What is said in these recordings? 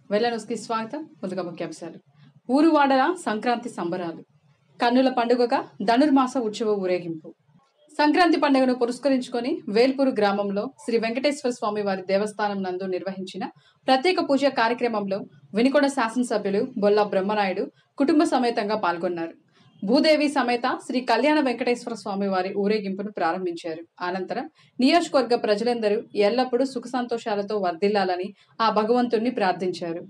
వెళ్ళ న్యూస్కి స్వాగతం ముందుగా ముఖ్యాంశాలు ఊరువాడల సంక్రాంతి సంబరాలు కన్నుల పండుగగా ధనుర్మాస ఉత్సవ ఊరేగింపు సంక్రాంతి పండుగను పురస్కరించుకొని వేల్పూరు గ్రామంలో శ్రీ వెంకటేశ్వర స్వామి వారి దేవస్థానం నందు నిర్వహించిన ప్రత్యేక పూజ కార్యక్రమంలో వినికొండ శాసనసభ్యులు బొల్లా బ్రహ్మనాయుడు కుటుంబ సమేతంగా పాల్గొన్నారు భూదేవి సమేత శ్రీ కళ్యాణ వెంకటేశ్వర స్వామి వారి ఊరేగింపును ప్రారంభించారు అనంతరం నియోజకవర్గ ప్రజలందరూ ఎల్లప్పుడూ సుఖ సంతోషాలతో వర్ధిల్లాలని ఆ భగవంతుణ్ణి ప్రార్థించారు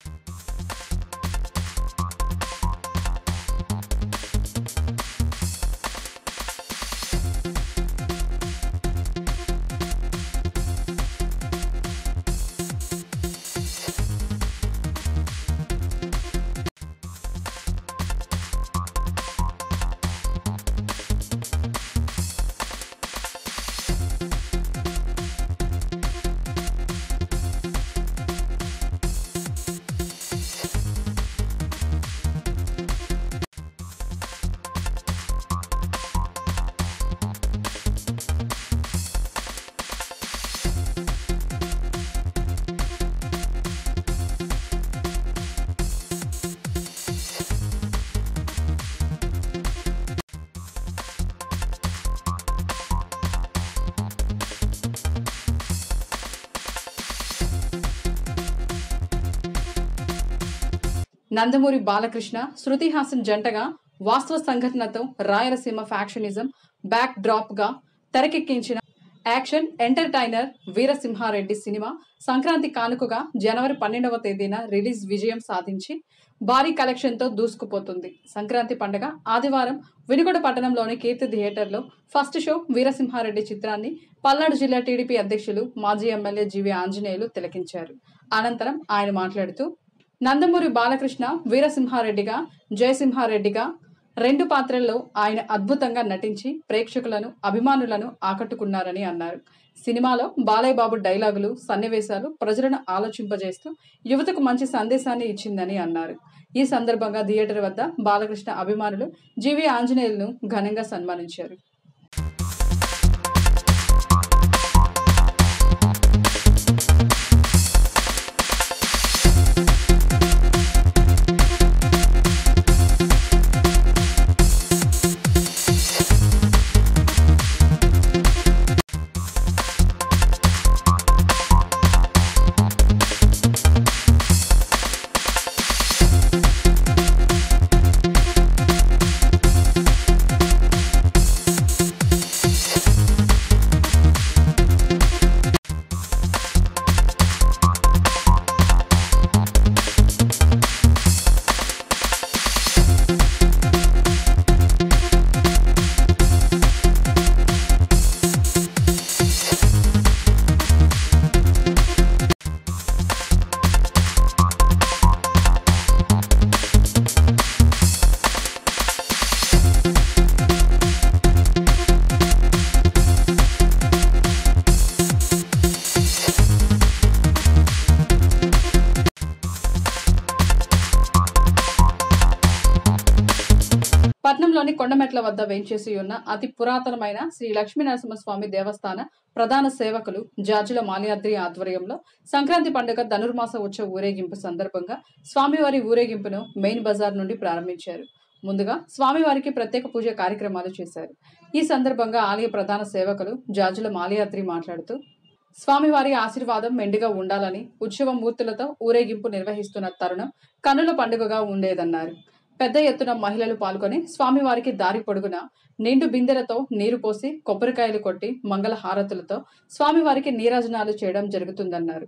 నందమూరి బాలకృష్ణ శృతి హాసన్ జంటగా వాస్తవ సంఘటనతో రాయలసీమ ఫ్యాక్షనిజం బ్యాక్ డ్రాప్ గా తెరకెక్కించిన action entertainer Veera Simha Reddy cinema Sankranti కానుకగా జనవరి పన్నెండవ తేదీన రిలీజ్ విజయం సాధించి భారీ కలెక్షన్ తో దూసుకుపోతుంది సంక్రాంతి పండుగ ఆదివారం వినుగొండ పట్టణంలోని కీర్తి థియేటర్లో ఫస్ట్ షో వీరసింహారెడ్డి చిత్రాన్ని పల్నాడు జిల్లా టీడీపీ అధ్యక్షులు మాజీ ఎమ్మెల్యే జీవి ఆంజనేయులు తిలకించారు అనంతరం ఆయన మాట్లాడుతూ నందమూరి బాలకృష్ణ వీరసింహారెడ్డిగా జయసింహారెడ్డిగా రెండు పాత్రల్లో ఆయన అద్భుతంగా నటించి ప్రేక్షకులను అభిమానులను ఆకట్టుకున్నారని అన్నారు సినిమాలో బాలయ్య బాబు డైలాగులు సన్నివేశాలు ప్రజలను ఆలోచింపజేస్తూ యువతకు మంచి సందేశాన్ని ఇచ్చిందని అన్నారు ఈ సందర్భంగా థియేటర్ వద్ద బాలకృష్ణ అభిమానులు జీవి ఆంజనేయులను ఘనంగా సన్మానించారు పట్నంలోని కొండమెట్ల వద్ద వేంచేసి ఉన్న అతి పురాతనమైన శ్రీ లక్ష్మీ నరసింహస్వామి దేవస్థాన ప్రధాన సేవకులు జార్జుల మాల్యాద్రి ఆధ్వర్యంలో సంక్రాంతి పండుగ ధనుర్మాస ఉత్సవ ఊరేగింపు సందర్భంగా స్వామివారి ఊరేగింపును మెయిన్ బజార్ నుండి ప్రారంభించారు ముందుగా స్వామివారికి ప్రత్యేక పూజ కార్యక్రమాలు చేశారు ఈ సందర్భంగా ఆలయ ప్రధాన సేవకులు జార్జుల మాల్యాద్రి మాట్లాడుతూ స్వామివారి ఆశీర్వాదం మెండుగా ఉండాలని ఉత్సవ మూర్తులతో ఊరేగింపు నిర్వహిస్తున్న తరుణం కనుల పండుగగా ఉండేదన్నారు పెద్ద ఎత్తున మహిళలు పాల్గొని స్వామివారికి దారి పొడుగున నిండు బిందెలతో నీరు పోసి కొబ్బరికాయలు కొట్టి మంగళ హారతులతో స్వామివారికి నీరాజనాలు చేయడం జరుగుతుందన్నారు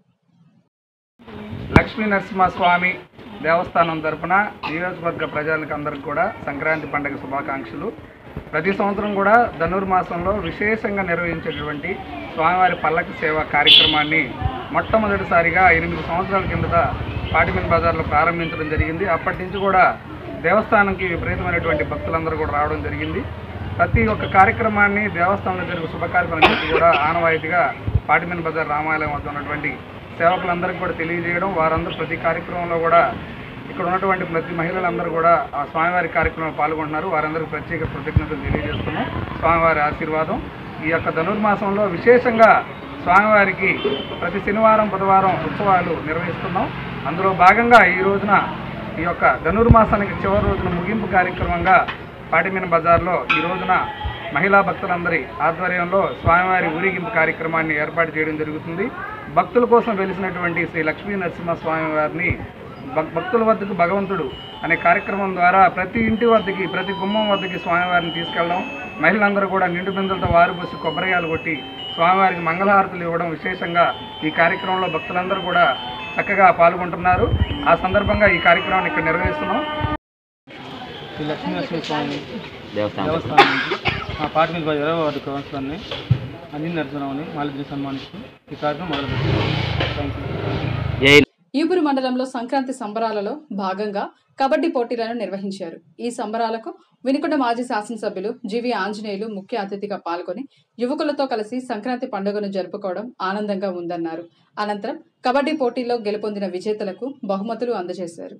లక్ష్మీ నరసింహస్వామి దేవస్థానం తరపున నియోజకవర్గ ప్రజలకు అందరికి కూడా సంక్రాంతి పండుగ శుభాకాంక్షలు ప్రతి సంవత్సరం కూడా ధనుర్మాసంలో విశేషంగా నిర్వహించేటువంటి స్వామివారి పల్లకి సేవ కార్యక్రమాన్ని మొట్టమొదటిసారిగా ఎనిమిది సంవత్సరాల కిందట పాటిమిన్ బజార్లో ప్రారంభించడం జరిగింది అప్పటి నుంచి కూడా దేవస్థానంకి విపరీతమైనటువంటి భక్తులందరూ కూడా రావడం జరిగింది ప్రతి ఒక్క కార్యక్రమాన్ని దేవస్థానంలో జరిగే శుభ కార్యక్రమాలన్నింటినీ కూడా ఆనవాయితీగా పాటిమిన్ బజార్ రామాలయం వద్ద ఉన్నటువంటి సేవకులందరికీ కూడా తెలియజేయడం వారందరూ ప్రతి కార్యక్రమంలో కూడా ఇక్కడ ఉన్నటువంటి ప్రతి మహిళలందరూ కూడా ఆ స్వామివారి కార్యక్రమంలో పాల్గొంటున్నారు వారందరికీ ప్రత్యేక కృతజ్ఞతలు తెలియజేస్తున్నాం స్వామివారి ఆశీర్వాదం ఈ యొక్క ధనుర్మాసంలో విశేషంగా స్వామివారికి ప్రతి శనివారం బుధవారం ఉత్సవాలు నిర్వహిస్తున్నాం అందులో భాగంగా ఈ రోజున ఈ యొక్క ధనుర్మాసానికి చివరి రోజున ముగింపు కార్యక్రమంగా పాటిమిన బజార్లో ఈ రోజున మహిళా భక్తులందరి ఆధ్వర్యంలో స్వామివారి ఊరేగింపు కార్యక్రమాన్ని ఏర్పాటు చేయడం జరుగుతుంది భక్తుల కోసం వెలిసినటువంటి శ్రీ లక్ష్మీ నరసింహ స్వామి వారిని భక్- భక్తుల వద్దకు భగవంతుడు అనే కార్యక్రమం ద్వారా ప్రతి ఇంటి వద్దకి ప్రతి గుమ్మం వద్దకి స్వామివారిని తీసుకెళ్ళడం మహిళలందరూ కూడా నిండు బిందులతో వారు పోసి కొబ్బరికాయలు కొట్టి స్వామివారికి మంగళహారతులు ఇవ్వడం విశేషంగా ఈ కార్యక్రమంలో భక్తులందరూ కూడా చక్కగా పాల్గొంటున్నారు ఆ సందర్భంగా ఈ కార్యక్రమాన్ని ఇక్కడ నిర్వహిస్తున్నాం శ్రీ లక్ష్మీనరసింహ స్వామి దేవస్థానం దేవస్థానం నుంచి మా పార్టీ మీద ఇరవై వార్డు కౌన్సిలర్ని అనిల్ నరసింహరావుని మాలజీ సన్మానిస్తూ ఈ కార్యక్రమం మొదలుపెట్టాము థ్యాంక్ యూ జై ఈపురు మండలంలో సంక్రాంతి సంబరాలలో భాగంగా కబడ్డీ పోటీలను నిర్వహించారు ఈ సంబరాలకు వినుకొండ మాజీ శాసనసభ్యులు జీవి ఆంజనేయులు ముఖ్య అతిథిగా పాల్గొని యువకులతో కలిసి సంక్రాంతి పండుగను జరుపుకోవడం ఆనందంగా ఉందన్నారు అనంతరం కబడ్డీ పోటీల్లో గెలుపొందిన విజేతలకు బహుమతులు అందజేశారు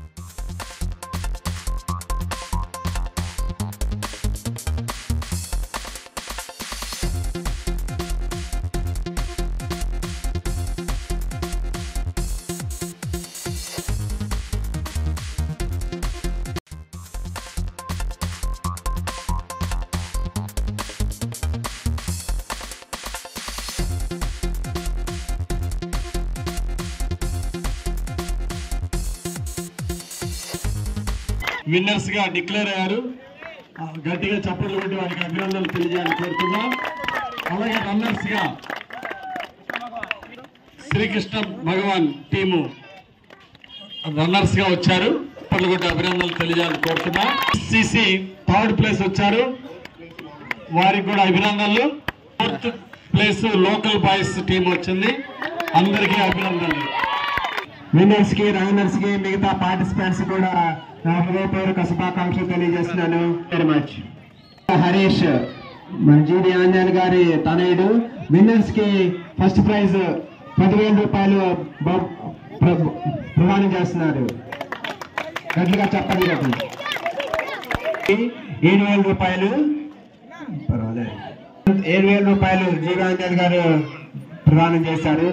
విన్నర్స్ గా డిక్లేర్ అయ్యారు ఆ, గట్టిగా చప్పట్లు కొట్టి వారికి అభినందనలు తెలియజేయాలని కోరుతున్నాం అలాగే రన్నర్స్ గా శ్రీకృష్ణ భగవాన్ టీము రన్నర్స్ గా వచ్చారు చప్పట్లు కొట్టి అభినందనలు తెలియజేయాలని కోరుతున్నా సిసి థర్డ్ ప్లేస్ వచ్చారు వారికి కూడా అభినందనలు fourth place local boys team వచ్చింది అందరికీ అభినందనలు విన్నర్స్ కి రన్నర్స్ కి మిగతా పార్టిసిపెంట్స్ కూడా నా హృదయపూర్వక శుభాకాంక్షలు తెలియజేస్తున్నాను వెరీ మచ్ హరీష్ మన జీడి ఆంజనేయ గారి తనయుడు విన్నర్స్ కి ఫస్ట్ ప్రైజ్ పదివేల రూపాయలు బహు- ప్ర- ప్రదానం చేస్తున్నారు గట్టిగా చెప్పండి కదా ఏడు వేల రూపాయలు పర్వాలేదు ఏడు వేల రూపాయలు జీవి ఆంజనేయ గారు ప్రదానం చేశారు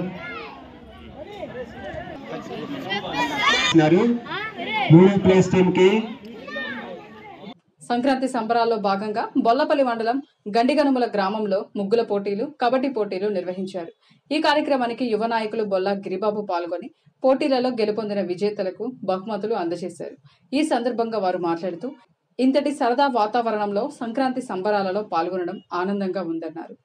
ఇస్తున్నారు. మూడో ప్లేస్ టీమ్ కి సంక్రాంతి సంబరాల్లో భాగంగా బొల్లపల్లి మండలం గండిగనుమల గ్రామంలో ముగ్గుల పోటీలు కబడ్డీ పోటీలు నిర్వహించారు ఈ కార్యక్రమానికి యువ నాయకులు బొల్ల గిరిబాబు పాల్గొని పోటీలలో గెలుపొందిన విజేతలకు బహుమతులు అందజేశారు ఈ సందర్భంగా వారు మాట్లాడుతూ ఇంతటి సరదా వాతావరణంలో సంక్రాంతి సంబరాలలో పాల్గొనడం ఆనందంగా ఉందన్నారు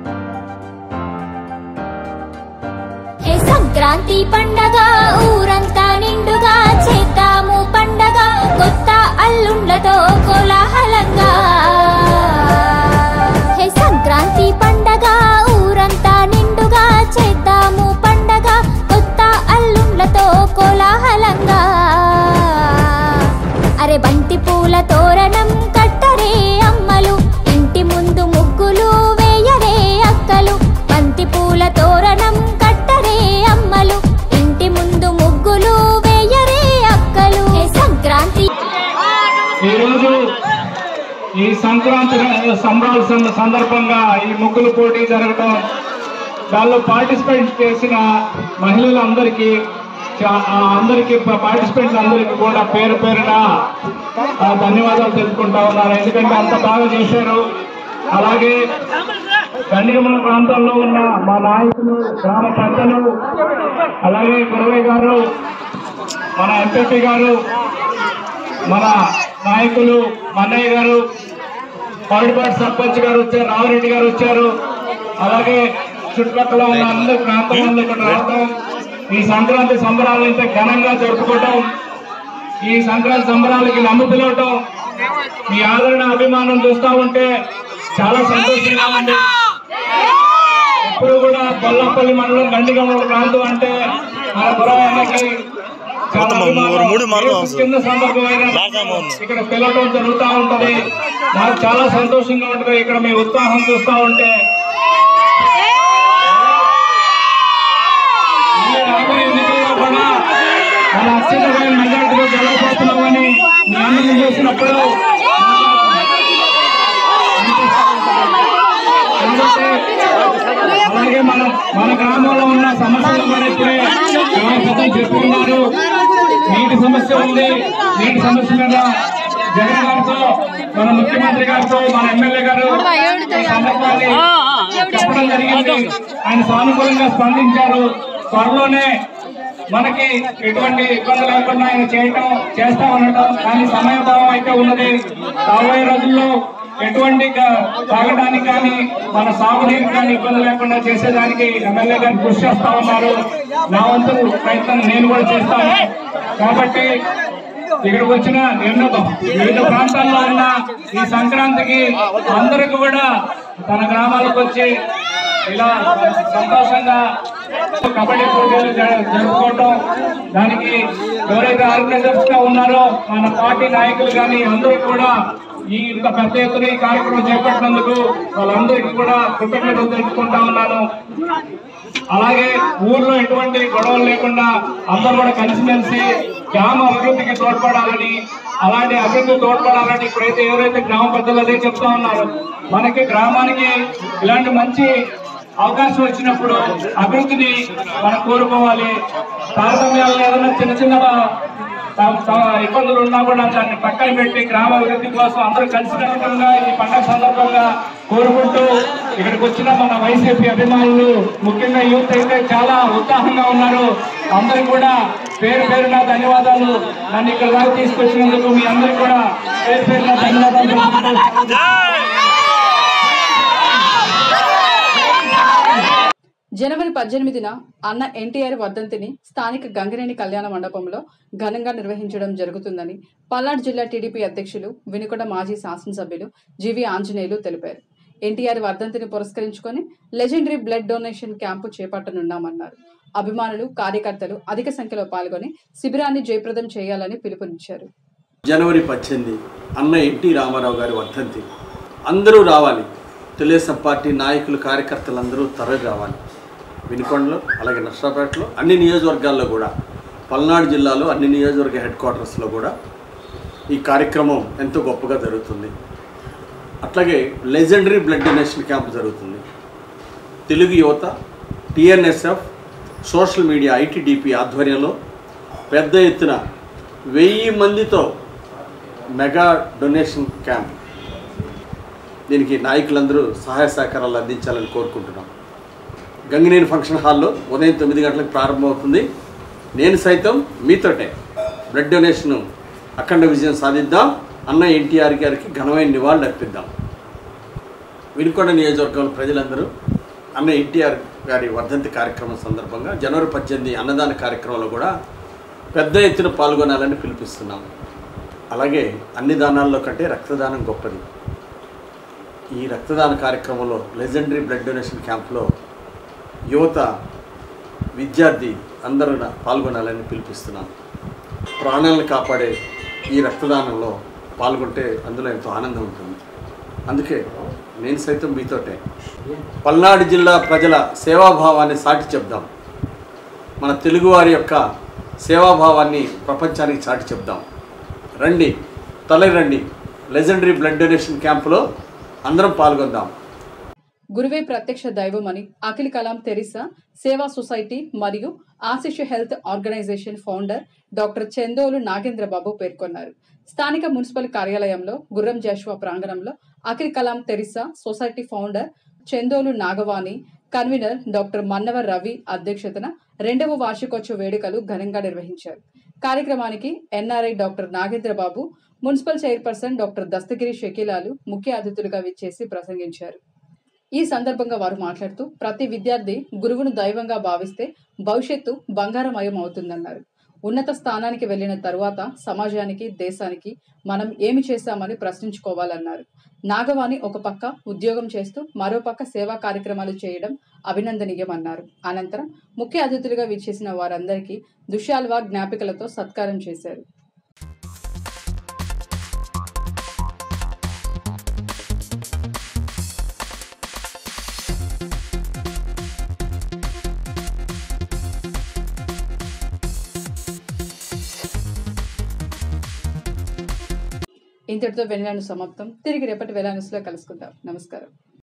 ఏ సంక్రాంతి పండగ ఊరంతా నిండుగా చేద్దాము పండగ కొత్త అల్లుండ్లతో కోలాహలంగా హే సంక్రాంతి పండగ ఊరంతా నిండుగా చేద్దాము పండగ కొత్త అల్లుండ్లతో కోలాహలంగా అరే బంతి పూల తోరణం కట్టరే అమ్మలు ఇంటి ముందు ముగ్గులు వేయరే అక్కలు బంతి పూల తోరణం కట్టరే అమ్మలు ఇంటి ముందు ముగ్గులు వేయరే అక్కలు ఏ సంక్రాంతి ఈరోజు ఈ సంక్రాంతి సంబరాల సం- సందర్భంగా ఈ ముగ్గులు పోటీ జరగడం దానిలో పార్టిసిపేట్ చేసిన మహిళలందరికీ చా- ఆ అందరికీ పార్టిసిపెంట్స్ అందరికీ కూడా పేరు పేరున ఆ, ధన్యవాదాలు తెలుపుకుంటా ఉన్నారు ఎందుకంటే అంత బాగా చేశారు అలాగే గండిగమల ప్రాంతంలో ఉన్న మా నాయకులు గ్రామ పెద్దలు అలాగే గురవయ్య గారు మన ఎంపీ గారు మన నాయకులు మన్నయ్య గారు పౌడిపాటి సర్పంచ్ గారు వచ్చారు రామరెడ్డి గారు వచ్చారు అలాగే చుట్టుపక్కల ఉన్న అందరి ప్రాంతం వాళ్ళు ఇక్కడ రావడం ఈ సంక్రాంతి సంబరాలు ఇంత ఘనంగా జరుపుకోవటం ఈ సంక్రాంతి సంబరాలకి నమ్ము పిలవటం మీ ఆదరణ అభిమానం చూస్తా ఉంటే చాలా సంతోషంగా ఉంది ఎప్పుడు కూడా బొల్లపల్లి మండలం గండిగమ్మ ప్రాంతం అంటే మన గురవన్నకి చాలా అభిమానం. ఏ చిన్న సందర్భమైనా ఇక్కడ పిలవడం జరుగుతూ ఉంటది నాకు చాలా సంతోషంగా ఉంటది ఇక్కడ మీ ఉత్సాహం చూస్తా ఉంటే మళ్ళీ రాబోయే ఎన్నికల్లో కూడా మన అత్యధికమైన మెజార్టీలో గెలవబోతున్నామని మీ అందరినీ చూసినప్పుడు ఎందుకంటే అలాగే మన మన గ్రామంలో ఉన్న సమస్యలు కూడా ఇప్పుడే గ్రామ పెద్ద అని చెప్పుకున్నారు నీటి సమస్య ఉంది నీటి సమస్య మీద జగన్ గారితో మన ముఖ్యమంత్రి గారితో మన ఎమ్మెల్యే గారు ఈ సందర్భాన్ని చెప్పడం జరిగింది ఆయన సానుకూలంగా స్పందించారు త్వరలోనే మనకి ఎటువంటి ఇబ్బంది లేకుండా ఆయన చేయటం చేస్తా ఉండటం కానీ సమయభావం అయితే ఉన్నది రాబోయే రోజుల్లో ఎటువంటి గా- తాగడానికి కానీ మన సాగునీరు కానీ ఇబ్బంది లేకుండా చేసేదానికి ఎమ్మెల్యే గారు కృషి చేస్తా ఉన్నారు నా వంతు ప్రయత్నం నేను కూడా చేస్తాను కాబట్టి ఇక్కడికి వచ్చిన ఎన్నో వివిధ ప్రాంతాల్లో ఉన్న ఈ సంక్రాంతికి అందరికి కూడా తన గ్రామాలకు వచ్చి ఇలా సంతోషంగా కబడ్డీ పోటీలు జ- జరుపుకోవటం దానికి ఎవరైతే ఆర్గనైజర్స్ గా ఉన్నారో మన పార్టీ నాయకులు కానీ అందరూ కూడా ఈ ఇంత పెద్ద ఎత్తున ఈ కార్యక్రమం చేపట్టినందుకు వాళ్ళందరికీ కూడా కృతజ్ఞతలు తెలుపుకుంటా ఉన్నాను అలాగే ఊర్లో ఎటువంటి గొడవలు లేకుండా అందరూ కూడా కలిసిమెలిసి గ్రామ అభివృద్ధికి తోడ్పడాలని అలాంటి అభివృద్ధి తోడ్పడాలని ఇప్పుడైతే ఎవరైతే గ్రామ పెద్దలు అదే చెప్తా ఉన్నారు మనకి గ్రామానికి ఇలాంటి మంచి అవకాశం వచ్చినప్పుడు అభివృద్ధిని మనం కోరుకోవాలి తారతమ్యాలు ఏదైనా చిన్న చిన్న త- త- ఇబ్బందులు ఉన్నా కూడా దాన్ని పక్కన పెట్టి గ్రామ అభివృద్ధి కోసం అందరూ కలిసికట్టుగా ఈ పండగ సందర్భంగా కోరుకుంటూ ఇక్కడికి వచ్చిన మన వైసీపీ అభిమానులు ముఖ్యంగా యూత్ అయితే చాలా ఉత్సాహంగా ఉన్నారు అందరికి కూడా పేరు పేరున ధన్యవాదాలు నన్ను ఇక్కడ దాకా తీసుకొచ్చినందుకు మీ అందరికి కూడా పేరు పేరున ధన్యవాదాలు తెలుపుకుంటూ జనవరి పద్దెనిమిదిన అన్న ఎన్టీఆర్ వర్ధంతిని స్థానిక గంగినేని కళ్యాణ మండపంలో ఘనంగా నిర్వహించడం జరుగుతుందని పల్నాడు జిల్లా టీడీపీ అధ్యక్షులు వినుకొండ మాజీ శాసనసభ్యులు జీవి ఆంజనేయులు తెలిపారు ఎన్టీఆర్ వర్ధంతిని పురస్కరించుకొని లెజెండరీ బ్లడ్ డొనేషన్ క్యాంపు చేపట్టనున్నామన్నారు అభిమానులు కార్యకర్తలు అధిక సంఖ్యలో పాల్గొని శిబిరాన్ని జయప్రదం చేయాలని పిలుపునిచ్చారు జనవరి పద్దెనిమిది అన్న ఎన్టీ రామారావు గారి వర్ధంతి అందరూ రావాలి తెలుగుదేశం పార్టీ నాయకులు కార్యకర్తలు అందరూ తరలి రావాలి వినుకొండలో అలాగే నర్సాపేటలో అన్ని నియోజకవర్గాల్లో కూడా పల్నాడు జిల్లాలో అన్ని నియోజకవర్గ హెడ్ క్వార్టర్స్లో కూడా ఈ కార్యక్రమం ఎంతో గొప్పగా జరుగుతుంది అట్లాగే లెజెండరీ బ్లడ్ డొనేషన్ క్యాంప్ జరుగుతుంది తెలుగు యువత టిఎన్ఎస్ఎఫ్ సోషల్ మీడియా ఐటీడీపీ ఆధ్వర్యంలో పెద్ద ఎత్తున వెయ్యి మందితో మెగా డొనేషన్ క్యాంప్ దీనికి నాయకులందరూ సహాయ సహకారాలు అందించాలని కోరుకుంటున్నాం గంగినేని ఫంక్షన్ హాల్లో ఉదయం తొమ్మిది గంటలకు ప్రారంభమవుతుంది నేను సైతం మీతోటే బ్లడ్ డొనేషన్ అఖండ విజయం సాధిద్దాం అన్న ఎన్టీఆర్ గారికి ఘనమైన నివాళులు అర్పిద్దాం వినుకొండ నియోజకవర్గంలో ప్రజలందరూ అన్న ఎన్టీఆర్ గారి వర్ధంతి కార్యక్రమం సందర్భంగా జనవరి పద్దెనిమిది అన్నదాన కార్యక్రమంలో కూడా పెద్ద ఎత్తున పాల్గొనాలని పిలిపిస్తున్నాం అలాగే అన్ని దానాల్లో కంటే రక్తదానం గొప్పది ఈ రక్తదాన కార్యక్రమంలో లెజెండరీ బ్లడ్ డొనేషన్ క్యాంప్లో యువత విద్యార్థి అందరూ నా- పాల్గొనాలని పిలిపిస్తున్నాం ప్రాణాలను కాపాడే ఈ రక్తదానంలో పాల్గొంటే అందులో ఎంతో ఆనందం ఉంటుంది అందుకే నేను సైతం మీతోటే పల్నాడు జిల్లా ప్రజల సేవాభావాన్ని సాటి చెప్దాం మన తెలుగువారి యొక్క సేవాభావాన్ని ప్రపంచానికి చాటి చెప్దాం రండి తల రండి లెజెండరీ బ్లడ్ డొనేషన్ క్యాంపులో అందరం పాల్గొందాం గురువే ప్రత్యక్ష దైవమని అఖిల్ కలాం తెరిసా సేవా సొసైటీ మరియు Ashish health organisation founder doctor Chandolu Nagendrababu పేర్కొన్నారు స్థానిక మున్సిపల్ కార్యాలయంలో గుర్రం జాషువా ప్రాంగణంలో Akhil Kalam Teresa society founder Chandolu Nagavani convener doctor Mannava Ravi అధ్యక్షతన రెండవ వార్షికోత్సవ వేడుకలు ఘనంగా నిర్వహించారు కార్యక్రమానికి NRI doctor Nagendrababu municipal chairperson doctor Dastagiri షకీలాలు ముఖ్య అతిథులుగా విచ్చేసి ప్రసంగించారు ఈ సందర్భంగా వారు మాట్లాడుతూ ప్రతి విద్యార్థి గురువును దైవంగా భావిస్తే భవిష్యత్తు బంగారమయం అవుతుందన్నారు ఉన్నత స్థానానికి వెళ్లిన తరువాత సమాజానికి దేశానికి మనం ఏమి చేశామని ప్రశ్నించుకోవాలన్నారు నాగవాణి ఒక పక్క ఉద్యోగం చేస్తూ మరో పక్క సేవా కార్యక్రమాలు చేయడం అభినందనీయమన్నారు అనంతరం ముఖ్య అతిథులుగా విచ్చేసిన వారందరికీ దుశ్యాల్వా జ్ఞాపికలతో సత్కారం చేశారు ఇంతటితో వెళ్లాను సమాప్తం తిరిగి రేపటి వెలానుస్లో కలుసుకుందాం నమస్కారం